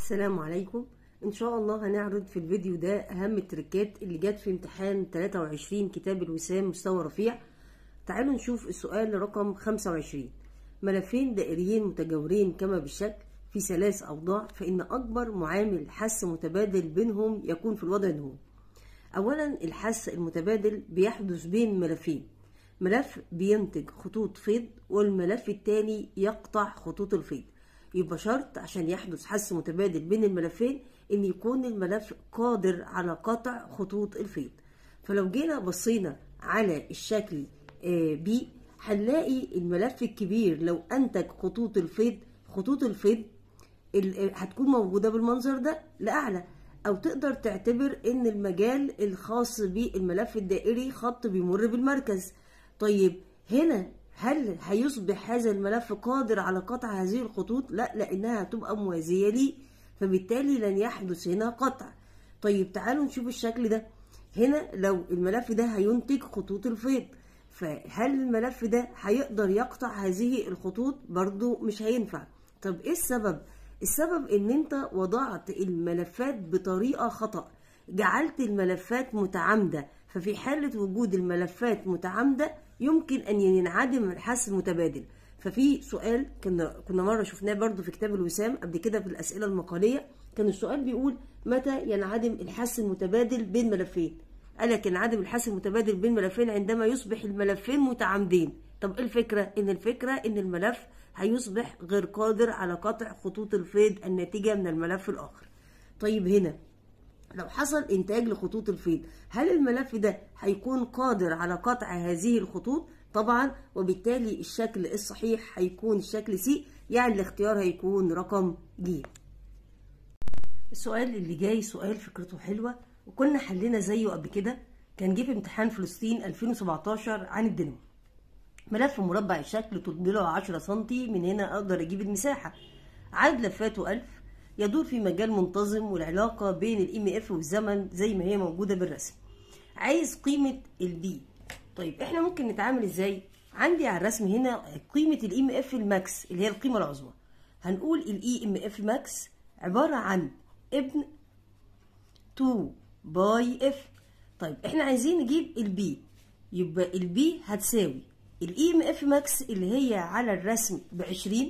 السلام عليكم ان شاء الله هنعرض في الفيديو ده اهم التركات اللي جت في امتحان 23 كتاب الوسام مستوى رفيع تعالوا نشوف السؤال رقم 25 ملفين دائريين متجاورين كما بالشكل في ثلاث اوضاع فان اكبر معامل حس متبادل بينهم يكون في الوضع ده اولا الحس المتبادل بيحدث بين ملفين ملف بينتج خطوط فيض والملف التاني يقطع خطوط الفيض يبقى شرط عشان يحدث حس متبادل بين الملفين ان يكون الملف قادر على قطع خطوط الفيض فلو جينا بصينا على الشكل بي هنلاقي الملف الكبير لو انتج خطوط الفيض خطوط الفيض هتكون موجودة بالمنظر ده لأعلى أو تقدر تعتبر إن المجال الخاص بالملف الدائري خط بيمر بالمركز طيب هنا هل هيصبح هذا الملف قادر على قطع هذه الخطوط؟ لا لأنها هتبقى موازية ليه فبالتالي لن يحدث هنا قطع طيب تعالوا نشوف الشكل ده هنا لو الملف ده هينتج خطوط الفيض فهل الملف ده هيقدر يقطع هذه الخطوط برضو مش هينفع طب ايه السبب السبب ان انت وضعت الملفات بطريقة خطأ جعلت الملفات متعامدة ففي حالة وجود الملفات متعامدة يمكن ان ينعدم الحس المتبادل ففي سؤال كنا كنا مره شفناه برضو في كتاب الوسام قبل كده في الاسئله المقاليه كان السؤال بيقول متى ينعدم الحس المتبادل بين ملفين قال لك ينعدم الحس المتبادل بين ملفين عندما يصبح الملفين متعامدين طب ايه الفكره ان الفكره ان الملف هيصبح غير قادر على قطع خطوط الفيض الناتجه من الملف الاخر طيب هنا لو حصل انتاج لخطوط الفيض هل الملف ده هيكون قادر على قطع هذه الخطوط طبعا وبالتالي الشكل الصحيح هيكون الشكل سي يعني الاختيار هيكون رقم ج السؤال اللي جاي سؤال فكرته حلوة وكنا حلنا زيه قبل كده كان جه في امتحان فلسطين 2017 عن الدينامو ملف مربع الشكل طوله 10 سم من هنا اقدر اجيب المساحة عدد لفاته 1000 يدور في مجال منتظم والعلاقة بين الام اف والزمن زي ما هي موجودة بالرسم عايز قيمة البي طيب احنا ممكن نتعامل ازاي عندي على الرسم هنا قيمة الاي ام اف الماكس اللي هي القيمة العظمى هنقول الاي ام اف ماكس عبارة عن ابن 2 باي اف طيب احنا عايزين نجيب البي يبقى البي هتساوي الاي ام اف ماكس اللي هي على الرسم ب 20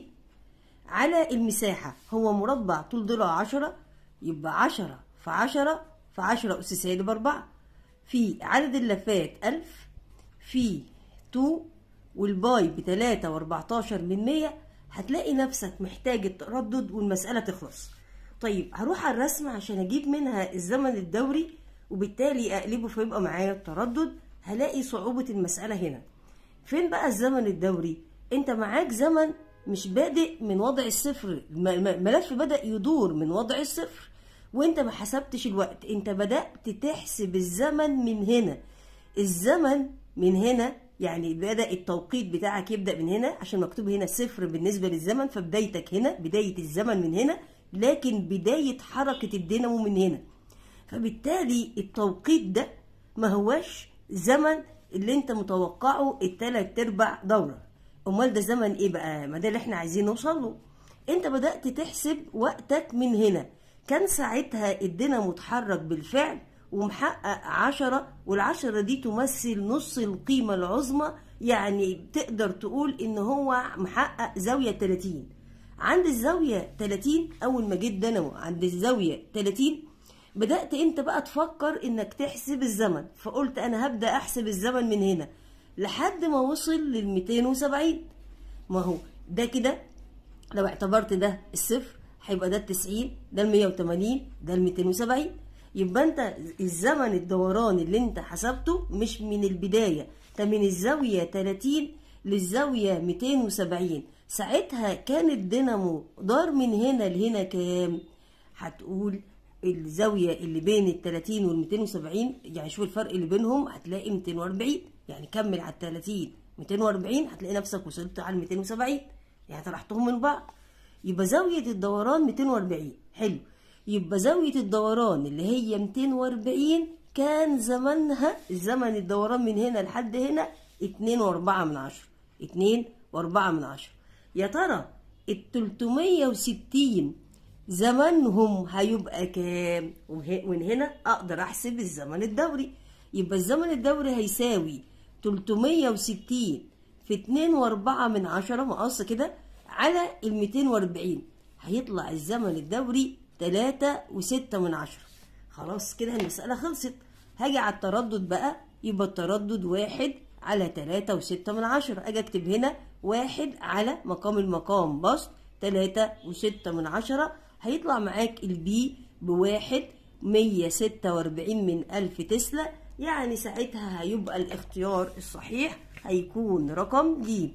على المساحة هو مربع طول ضلع 10 يبقى 10 في 10 في 10 أس سالب 4 في عدد اللفات 1000 في 2 والباي ب 3 و14 من 100 هتلاقي نفسك محتاج التردد والمسألة تخلص طيب هروح على الرسم عشان اجيب منها الزمن الدوري وبالتالي اقلبه فيبقى معايا التردد هلاقي صعوبة المسألة هنا فين بقى الزمن الدوري انت معاك زمن مش بادئ من وضع الصفر الملف بدأ يدور من وضع الصفر وانت ما حسبتش الوقت انت بدأت تحسب الزمن من هنا الزمن من هنا يعني بدأ التوقيت بتاعك يبدأ من هنا عشان مكتوب هنا صفر بالنسبة للزمن فبدايتك هنا بداية الزمن من هنا لكن بداية حركة الدينامو من هنا فبالتالي التوقيت ده ما هواش زمن اللي انت متوقعه التلات ارباع دورة امال ده زمن ايه بقى ما ده اللي احنا عايزين نوصل له انت بدأت تحسب وقتك من هنا كان ساعتها الدينامو اتحرك بالفعل ومحقق عشرة والعشرة دي تمثل نص القيمة العظمى يعني تقدر تقول ان هو محقق زاوية 30 عند الزاوية 30 اول ما جيت دينامو عند الزاوية 30 بدأت انت بقى تفكر انك تحسب الزمن فقلت انا هبدأ احسب الزمن من هنا لحد ما وصل لل 270 ما هو ده كده لو اعتبرت ده الصفر هيبقى ده ال 90 ده ال 180 ده ال 270 يبقى انت الزمن الدوران اللي انت حسبته مش من البدايه ده من الزاويه 30 للزاويه 270 ساعتها كان الدينامو دار من هنا لهنا كام هتقول الزاويه اللي بين ال 30 وال 270 يعني شوف الفرق اللي بينهم هتلاقي 240 يعني كمل على ال 30 240 هتلاقي نفسك وصلت على ال 270 يعني طرحتهم من بعض يبقى زاويه الدوران 240 حلو يبقى زاوية الدوران اللي هي 240 كان زمنها الزمن الدوران من هنا لحد هنا 2 واربعة من عشرة 2 واربعة من عشرة يا ترى ال 360 زمنهم هيبقى كام وه- ومن هنا اقدر احسب الزمن الدوري يبقى الزمن الدوري هيساوي 360 في 2 واربعة من عشرة مقص كده على ال 240 هيطلع الزمن الدوري 3 وستة من عشرة خلاص كده المسألة خلصت هاجي على التردد بقى يبقى التردد واحد على تلاتة وستة من عشرة اجي اكتب هنا واحد على مقام المقام بسط تلاتة وستة من عشرة هيطلع معاك البي بواحد مية ستة واربعين من ألف تسلا يعني ساعتها هيبقى الاختيار الصحيح هيكون رقم ج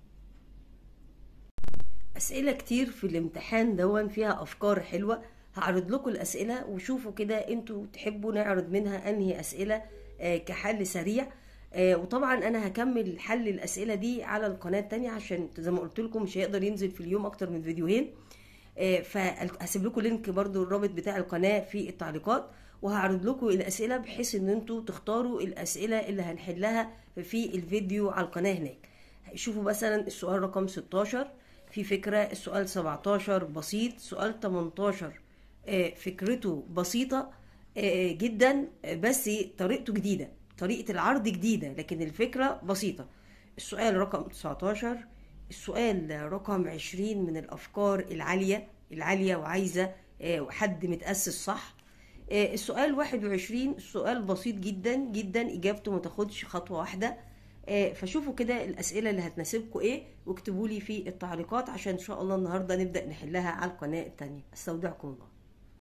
أسئلة كتير في الامتحان دون فيها أفكار حلوة هعرض لكم الأسئلة وشوفوا كده انتوا تحبوا نعرض منها أنهي أسئلة آه، كحل سريع آه، وطبعا أنا هكمل حل الأسئلة دي على القناة التانية عشان زي ما قلت لكم مش هيقدر ينزل في اليوم أكتر من فيديوهين آه، فهسيب لكم لينك برضو الرابط بتاع القناة في التعليقات وهعرض لكم الأسئلة بحيث ان انتوا تختاروا الأسئلة اللي هنحلها في الفيديو على القناة هناك شوفوا مثلا السؤال رقم 16 في فكرة السؤال 17 بسيط سؤال 18 آه، فكرته بسيطة آه، جدا آه، بس طريقته جديدة طريقة العرض جديدة لكن الفكرة بسيطة السؤال رقم 19 السؤال رقم 20 من الأفكار العالية العالية وعايزة آه، حد متأسس صح آه، السؤال 21 السؤال بسيط جدا جدا إجابته ما تاخدش خطوة واحدة آه، فشوفوا كده الأسئلة اللي هتناسبكم إيه واكتبوا لي في التعليقات عشان إن شاء الله النهاردة نبدأ نحلها على القناة التانية استودعكم الله